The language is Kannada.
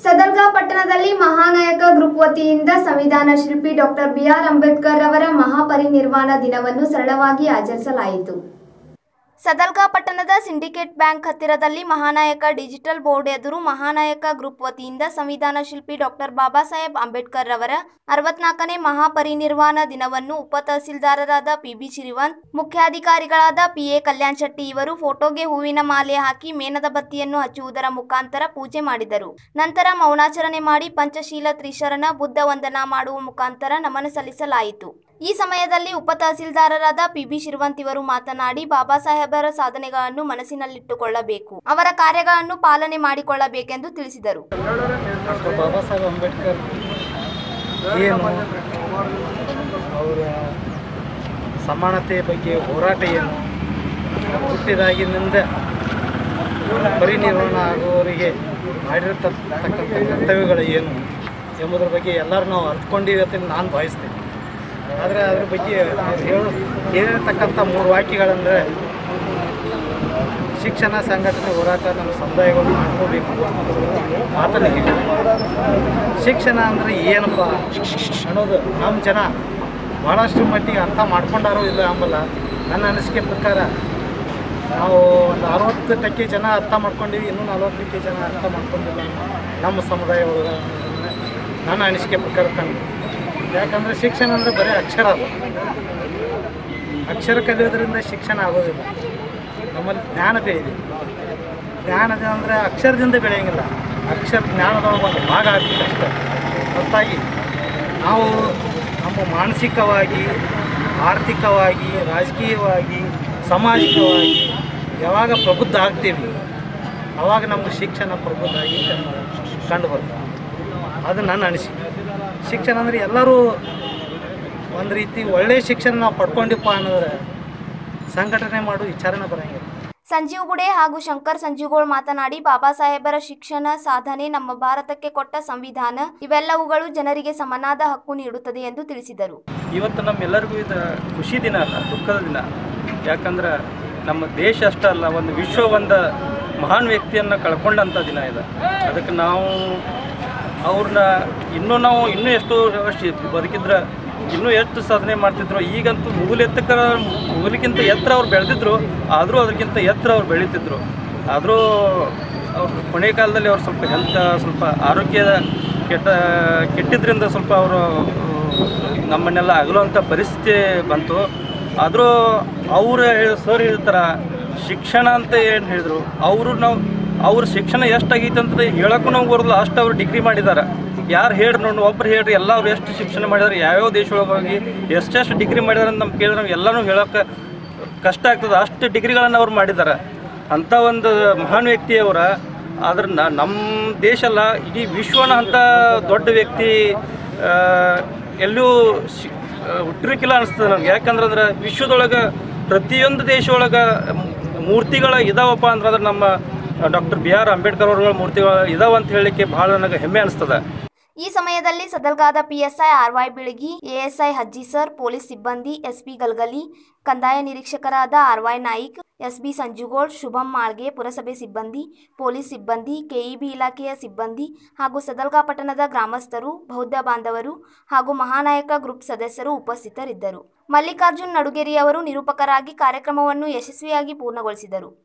ಸದರ್ಗಾ ಪಟ್ಟಣದಲ್ಲಿ ಮಹಾನಾಯಕ ಗ್ರೂಪ್ ವತಿಯಿಂದ ಸಂವಿಧಾನ ಶಿಲ್ಪಿ ಡಾಕ್ಟರ್ ಬಿಆರ್ ಅಂಬೇಡ್ಕರ್ ಅವರ ಮಹಾಪರಿನಿರ್ವಾಣ ದಿನವನ್ನು ಸರಳವಾಗಿ ಆಚರಿಸಲಾಯಿತು ಸದಲ್ಗಾ ಪಟ್ಟಣದ ಸಿಂಡಿಕೇಟ್ ಬ್ಯಾಂಕ್ ಹತ್ತಿರದಲ್ಲಿ ಮಹಾನಾಯಕ ಡಿಜಿಟಲ್ ಬೋರ್ಡ್ ಎದುರು ಮಹಾನಾಯಕ ಗ್ರೂಪ್ ವತಿಯಿಂದ ಸಂವಿಧಾನ ಶಿಲ್ಪಿ ಡಾಕ್ಟರ್ ಬಾಬಾ ಸಾಹೇಬ್ ಅಂಬೇಡ್ಕರ್ ರವರ ಅರವತ್ನಾಲ್ಕನೇ ಮಹಾಪರಿನಿರ್ವಾಣ ದಿನವನ್ನು ಉಪ ತಹಸೀಲ್ದಾರರಾದ ಪಿಬಿ ಶ್ರೀವಂತ್ ಮುಖ್ಯಾಧಿಕಾರಿಗಳಾದ ಪಿಎ ಕಲ್ಯಾಣ್ ಶೆಟ್ಟಿ ಇವರು ಫೋಟೋಗೆ ಹೂವಿನ ಮಾಲೆ ಹಾಕಿ ಮೇಣದ ಬತ್ತಿಯನ್ನು ಹಚ್ಚುವುದರ ಮುಖಾಂತರ ಪೂಜೆ ಮಾಡಿದರು ನಂತರ ಮೌನಾಚರಣೆ ಮಾಡಿ ಪಂಚಶೀಲ ತ್ರಿಶರಣ ಬುದ್ಧ ವಂದನಾ ಮಾಡುವ ಮುಖಾಂತರ ನಮನ ಸಲ್ಲಿಸಲಾಯಿತು ಈ ಸಮಯದಲ್ಲಿ ಉಪ ತಹಸೀಲ್ದಾರರಾದ ಪಿಬಿ ಶಿರ್ವಂತ್ ಇವರು ಮಾತನಾಡಿ ಬಾಬಾ ಸಾಹೇಬರ ಸಾಧನೆಗಳನ್ನು ಮನಸ್ಸಿನಲ್ಲಿಟ್ಟುಕೊಳ್ಳಬೇಕು ಅವರ ಕಾರ್ಯಗಳನ್ನು ಪಾಲನೆ ಮಾಡಿಕೊಳ್ಳಬೇಕೆಂದು ತಿಳಿಸಿದರು ಡಾಕ್ಟರ್ ಬಾಬಾ ಸಾಹೇಬ್ ಅಂಬೇಡ್ಕರ್ ಏನು ಅವರ ಸಮಾನತೆ ಬಗ್ಗೆ ಹೋರಾಟ ಏನು ಅವ್ರು ಹುಟ್ಟಿದಾಗಿನಿಂದ ಪರಿನಿರ್ವಾಣ ಆಗುವವರಿಗೆ ಮಾಡಿರತಕ್ಕಂಥ ಕರ್ತವ್ಯಗಳು ಏನು ಎಂಬುದರ ಬಗ್ಗೆ ಎಲ್ಲರೂ ನಾವು ಅರ್ಥಕೊಂಡಿವಿ ಅಂತ ನಾನು ಭಾವಿಸ್ತೇನೆ ಆದರೆ ಅದ್ರ ಬಗ್ಗೆ ಅವ್ರು ಹೇಳು ಹೇಳಿರ್ತಕ್ಕಂಥ ಮೂರು ವಾಕ್ಯಗಳಂದರೆ ಶಿಕ್ಷಣ ಸಂಘಟನೆ ಹೋರಾಟ ನಮ್ಮ ಸಮುದಾಯಗಳು ಮಾಡ್ಕೋಬೇಕು ಮಾತನ್ನು ಹೇಳಿ ಶಿಕ್ಷಣ ಅಂದರೆ ಏನಪ್ಪ ಅನ್ನೋದು ನಮ್ಮ ಜನ ಭಾಳಷ್ಟು ಮಟ್ಟಿಗೆ ಅರ್ಥ ಮಾಡ್ಕೊಂಡಾರೋ ಇಲ್ಲ ಅಂಬಲ್ಲ ನನ್ನ ಅನಿಸಿಕೆ ಪ್ರಕಾರ ನಾವು ಒಂದು ಅರವತ್ತು ಟಕ್ಕೆ ಜನ ಅರ್ಥ ಮಾಡ್ಕೊಂಡಿವಿ ಇನ್ನೂ ನಲ್ವತ್ತು ಟಕ್ಕೆ ಜನ ಅರ್ಥ ಮಾಡ್ಕೊಂಡಿಲ್ಲ ನಮ್ಮ ಸಮುದಾಯ ಒಳಗೆ ಅನ್ನೋದನ್ನ ನನ್ನ ಅನಿಸಿಕೆ ಪ್ರಕಾರ ಕಂಡು ಯಾಕಂದರೆ ಶಿಕ್ಷಣ ಅಂದರೆ ಬರೀ ಅಕ್ಷರ ಅಲ್ಲ ಅಕ್ಷರ ಕಲಿಯೋದ್ರಿಂದ ಶಿಕ್ಷಣ ಆಗೋದಿಲ್ಲ ನಮ್ಮಲ್ಲಿ ಜ್ಞಾನ ಬೆಳೆಯಿದೆ ಜ್ಞಾನದ ಅಂದರೆ ಅಕ್ಷರದಿಂದ ಬೆಳೆಯಂಗಿಲ್ಲ ಅಕ್ಷರ ಜ್ಞಾನದೊಳಗೆ ಒಂದು ಭಾಗ ಆಗ್ತದೆ ಅಷ್ಟೇ ಹೊರತಾಗಿ ನಾವು ನಮ್ಮ ಮಾನಸಿಕವಾಗಿ ಆರ್ಥಿಕವಾಗಿ ರಾಜಕೀಯವಾಗಿ ಸಾಮಾಜಿಕವಾಗಿ ಯಾವಾಗ ಪ್ರಬುದ್ಧ ಆಗ್ತೀವಿ ಆವಾಗ ನಮ್ಗೆ ಶಿಕ್ಷಣ ಪ್ರಬುದ್ಧ ಆಗಿ ಕಂಡು ಕಂಡು ಬರ್ತದೆ ಅದು ನನ್ನ ಅನಿಸಿಕೆ ಶಿಕ್ಷಣ ಅಂದರೆ ಎಲ್ಲರೂ ಒಂದು ರೀತಿ ಒಳ್ಳೆಯ ಶಿಕ್ಷಣ ನಾವು ಪಡ್ಕೊಂಡಿಪ್ಪ ಅನ್ನೋದ್ರೆ ಸಂಘಟನೆ ಮಾಡೋ ವಿಚಾರನೇ ಬರೋಂಗಿಲ್ಲ ಸಂಜೀವ್ ಗುಡೆ ಹಾಗೂ ಶಂಕರ್ ಸಂಜೀವ್ಗೋಳ್ ಮಾತನಾಡಿ ಬಾಬಾ ಸಾಹೇಬರ ಶಿಕ್ಷಣ ಸಾಧನೆ ನಮ್ಮ ಭಾರತಕ್ಕೆ ಕೊಟ್ಟ ಸಂವಿಧಾನ ಇವೆಲ್ಲವುಗಳು ಜನರಿಗೆ ಸಮನಾದ ಹಕ್ಕು ನೀಡುತ್ತದೆ ಎಂದು ತಿಳಿಸಿದರು ಇವತ್ತು ನಮ್ಮೆಲ್ಲರಿಗೂ ಇದು ಖುಷಿ ದಿನ ಅಲ್ಲ ದುಃಖದ ದಿನ ಯಾಕಂದ್ರೆ ನಮ್ಮ ದೇಶ ಅಷ್ಟೇ ಅಲ್ಲ ಒಂದು ವಿಶ್ವ ಒಂದು ಮಹಾನ್ ವ್ಯಕ್ತಿಯನ್ನು ಕಳ್ಕೊಂಡಂಥ ದಿನ ಇದು ಅದಕ್ಕೆ ನಾವು ಅವ್ರನ್ನ ಇನ್ನೂ ನಾವು ಇನ್ನೂ ಎಷ್ಟು ವರ್ಷ ಬದುಕಿದ್ರೆ ಇನ್ನೂ ಎಷ್ಟು ಸಾಧನೆ ಮಾಡ್ತಿದ್ರು ಈಗಂತೂ ಮುಗುಲೆತ್ತಕ್ಕ ಮುಗುಲಿಕ್ಕಿಂತ ಎತ್ತರ ಅವ್ರು ಬೆಳೆದಿದ್ರು ಆದರೂ ಅದಕ್ಕಿಂತ ಎತ್ತರ ಅವ್ರು ಬೆಳೀತಿದ್ರು ಆದರೂ ಅವ್ರು ಕೊನೆ ಕಾಲದಲ್ಲಿ ಅವ್ರು ಸ್ವಲ್ಪ ಹೆಲ್ತ್ ಸ್ವಲ್ಪ ಆರೋಗ್ಯದ ಕೆಟ್ಟ ಕೆಟ್ಟಿದ್ರಿಂದ ಸ್ವಲ್ಪ ಅವರು ನಮ್ಮನ್ನೆಲ್ಲ ಅಗಲುವಂಥ ಪರಿಸ್ಥಿತಿ ಬಂತು ಆದರೂ ಅವರು ಸರ್ ಹೇಳ್ತಾರ ಶಿಕ್ಷಣ ಅಂತ ಏನು ಹೇಳಿದರು ಅವರು ನಾವು ಅವ್ರ ಶಿಕ್ಷಣ ಎಷ್ಟಾಗೈತೆ ಅಂತ ಹೇಳೋಕ್ಕೂ ನಾವು ಬರೋದಿಲ್ಲ ಅಷ್ಟು ಅವ್ರು ಡಿಗ್ರಿ ಮಾಡಿದ್ದಾರೆ ಯಾರು ಹೇಳ್ರಿ ನೋಡಿ ಒಬ್ರು ಹೇಳ್ರಿ ಎಲ್ಲ ಅವ್ರು ಎಷ್ಟು ಶಿಕ್ಷಣ ಮಾಡಿದಾರೆ ಯಾವ್ಯಾವ ದೇಶದೊಳಗೆ ಹೋಗಿ ಎಷ್ಟೆಷ್ಟು ಡಿಗ್ರಿ ಮಾಡಿದಾರೆ ಅಂತ ನಮ್ಗೆ ಕೇಳಿದ್ರೆ ನಾವು ಎಲ್ಲನೂ ಹೇಳೋಕ್ಕೆ ಕಷ್ಟ ಆಗ್ತದೆ ಅಷ್ಟು ಡಿಗ್ರಿಗಳನ್ನು ಅವ್ರು ಮಾಡಿದ್ದಾರೆ ಅಂಥ ಒಂದು ಮಹಾನ್ ವ್ಯಕ್ತಿಯವರ ಆದ್ರೆ ನ- ನಮ್ಮ ದೇಶ ಅಲ್ಲ ಇಡೀ ವಿಶ್ವನ ಅಂಥ ದೊಡ್ಡ ವ್ಯಕ್ತಿ ಆ, ಎಲ್ಲೂ ಶಿ ಆ, ಹುಟ್ಟಿರ್ಕಿಲ್ಲ ಅನಿಸ್ತದೆ ನನಗೆ ಯಾಕಂದ್ರೆ ಅಂದ್ರೆ ವಿಶ್ವದೊಳಗೆ ಪ್ರತಿಯೊಂದು ದೇಶ ಒಳಗೆ ಮೂರ್ತಿಗಳ ಇದಾವಪ್ಪ ಅಂದ್ರೆ ಅದ್ರ ನಮ್ಮ ಡಾಕ್ಟರ್ ಬಿ ಆರ್ ಅಂಬೇಡ್ಕರ್ ಅವ್ರಗಳ ಮೂರ್ತಿಗಳು ಇದಾವ ಅಂತ ಹೇಳಲಿಕ್ಕೆ ಭಾಳ ನನಗೆ ಹೆಮ್ಮೆ ಅನಿಸ್ತದೆ ಈ ಸಮಯದಲ್ಲಿ ಸದಲ್ಗಾದ PSI RY Bilagi ASI Hajji sir police ಸಿಬ್ಬಂದಿ ಎಸ್ಪಿ ಗಲ್ಗಲಿ ಕಂದಾಯ ನಿರೀಕ್ಷಕರಾದ ಆರ್ವೈ ನಾಯಿಕ್ ಎಸ್ಬಿ ಸಂಜುಗೋಳ್ ಶುಭಂ ಮಾಳ್ಗೆ ಪುರಸಭೆ ಸಿಬ್ಬಂದಿ ಪೊಲೀಸ್ ಸಿಬ್ಬಂದಿ ಕೆಇಬಿ ಇಲಾಖೆಯ ಸಿಬ್ಬಂದಿ ಹಾಗೂ ಸದಲ್ಗಾ ಪಟ್ಟಣದ ಗ್ರಾಮಸ್ಥರು ಬೌದ್ಧ ಬಾಂಧವರು ಹಾಗೂ ಮಹಾನಾಯಕ ಗ್ರೂಪ್ ಸದಸ್ಯರು ಉಪಸ್ಥಿತರಿದ್ದರು ಮಲ್ಲಿಕಾರ್ಜುನ್ ನಡುಗೆರೆಯವರು ನಿರೂಪಕರಾಗಿ ಕಾರ್ಯಕ್ರಮವನ್ನು ಯಶಸ್ವಿಯಾಗಿ ಪೂರ್ಣಗೊಳಿಸಿದರು